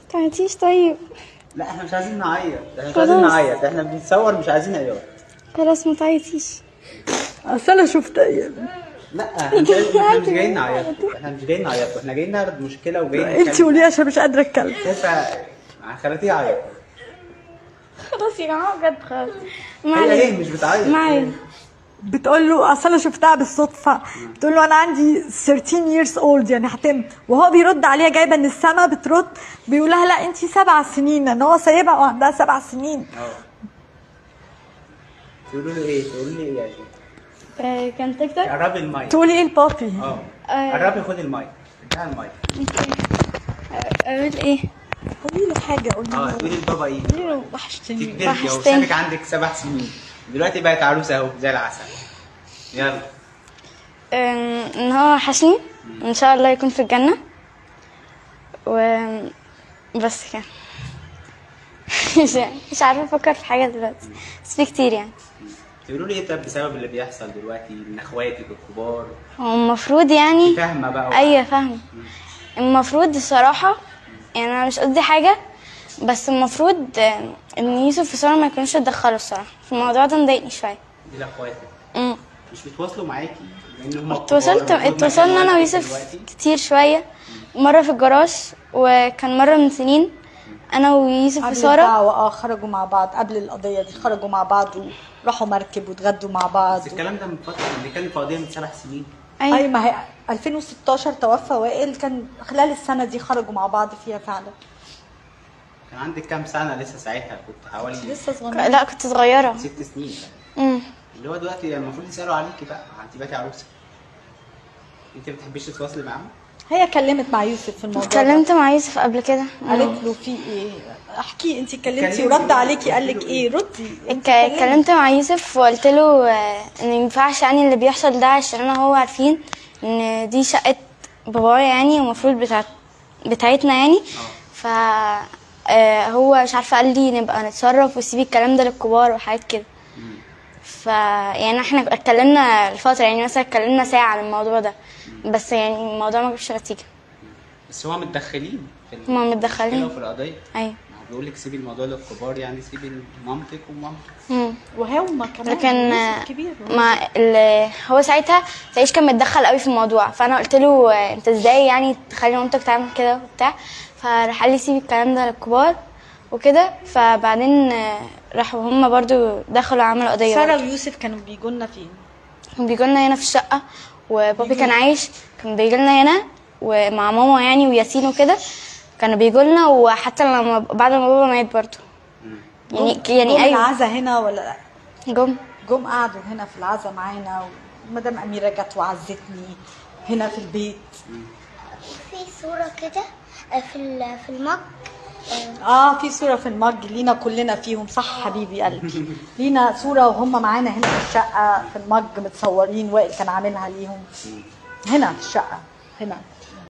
تعيطيش طيب لا احنا مش عايزين نعيط احنا مش عايزين خلاص. نعيط احنا بنتصور مش عايزين عياط خلاص ما تعيطيش اصل انا شفت لا احنا مش عايزين- احنا مش جايين نعيط احنا مش جايين نعيط احنا جايين نعرض مشكله وجايين انت نتكلم. قولي عشان مش قادره اتكلم شايفه خليتيه يعيط خلاص يا جماعه بجد خلاص ما هي علينا ايه مش بتعيط ما علينا بتقول له اصل انا شفتها بالصدفه بتقول له انا عندي 13 years old يعني هتم وهو بيرد عليها جايبه ان السما بترد بيقول لها لا انت سبع سنين ان هو سايبها وعندها سبع سنين اه تقولوا له ايه تقولوا لي ايه يا شيخ آه، كان تيك توك قربي المايك تقولي ايه لبابي اه آه. قربي خدي المايك بتاع المايك اقول ايه قولي له حاجه قولي اه له تقولي لبابا ايه قولي له وحشتني انت كبرتي اهو وحشتني سابك عندك سبع سنين دلوقتي بقت عروسه اهو زي العسل يلا آم، ان هو وحشني ان شاء الله يكون في الجنه و بس كده مش مش عارفه افكر في حاجه دلوقتي بس في كتير يعني تقولوا لي ايه طب بسبب اللي بيحصل دلوقتي من اخواتك الكبار هو المفروض يعني فاهمه بقى ايوه فاهمه المفروض الصراحه يعني انا مش قصدي حاجه بس المفروض آه، ان يوسف وساره ما يكونوش اتدخلوا الصراحه في الموضوع ده مضايقني شويه دي لاخواتك أمم. مش بيتواصلوا معاكي لان هم اتواصلت كبار، المفروض اتواصلنا انا مكان ويوسف دلوقتي. كتير شويه مره في الجراج وكان مره من سنين انا ويوسف قبل وساره الدعوة اه خرجوا مع بعض قبل القضية دي خرجوا مع بعض وراحوا مركب واتغدوا مع بعض بس الكلام ده من فتره اللي كان في قضيه من سبع سنين اي ايوه ما هي 2016 توفى وائل كان خلال السنة دي خرجوا مع بعض فيها فعلا كان عندك كام سنه لسه ساعتها كنت حوالي لسه صغيرة لا كنت صغيره ست سنين امم اللي هو دلوقتي المفروض يسالوا عليكي بقى انت بقيتي عروسه انت ما بتحبيش تتواصلي معاهم هي كلمت مع يوسف في الموضوع ده. اتكلمت مع يوسف قبل كده قالت له في ايه احكي انت اتكلمتي اتكلمي. ورد عليكي قال لك ايه ردي انت اتك- اتكلمت مع يوسف وقلت له آه، ان ينفعش يعني اللي بيحصل ده عشان انا وهو عارفين ان دي شقه بابايا يعني ومفروض بتاعت بتاعتنا يعني ف آه، هو مش عارفه قال لي نبقى نتصرف وسيبي الكلام ده للكبار وحاجات كده ف يعني احنا اتكلمنا الفتره يعني مثلا اتكلمنا ساعه عن الموضوع ده بس يعني الموضوع ما جابش نتيجه بس هما متدخلين في ال- هما متدخلين. المشكلة وفي القضيه ايوه ما هو بيقول لك سيبي الموضوع للكبار يعني سيبي مامتك ومامتك مم. وهما كمان لكن يوسف كبير ما ال- هو ساعتها تعيش كان متدخل قوي في الموضوع فانا قلت له آه، انت ازاي يعني تخلي مامتك تعمل كده وبتاع فراح قال لي سيب الكلام ده للكبار وكده فبعدين آه، راحوا هم برضو دخلوا عملوا قضيه سارة برضو. ويوسف كانوا بيجوا لنا فين؟ بيجوا لنا هنا في الشقه وبابي كان عايش كان بيجي لنا هنا ومع ماما يعني وياسين وكده كانوا بيجوا لنا وحتى لما بعد ما بابا مات برضو يعني جم يعني ايوه العزا هنا ولا لا؟ جم جم قعدوا هنا في العزا معانا ومدام أميرة جت وعزتني هنا في البيت في صورة كده آه، في ال- في المج آه، اه في صورة في المج لينا كلنا فيهم صح حبيبي قلبي لينا صورة وهم معانا هنا في الشقة في المج متصورين وائل كان عاملها ليهم هنا في الشقة هنا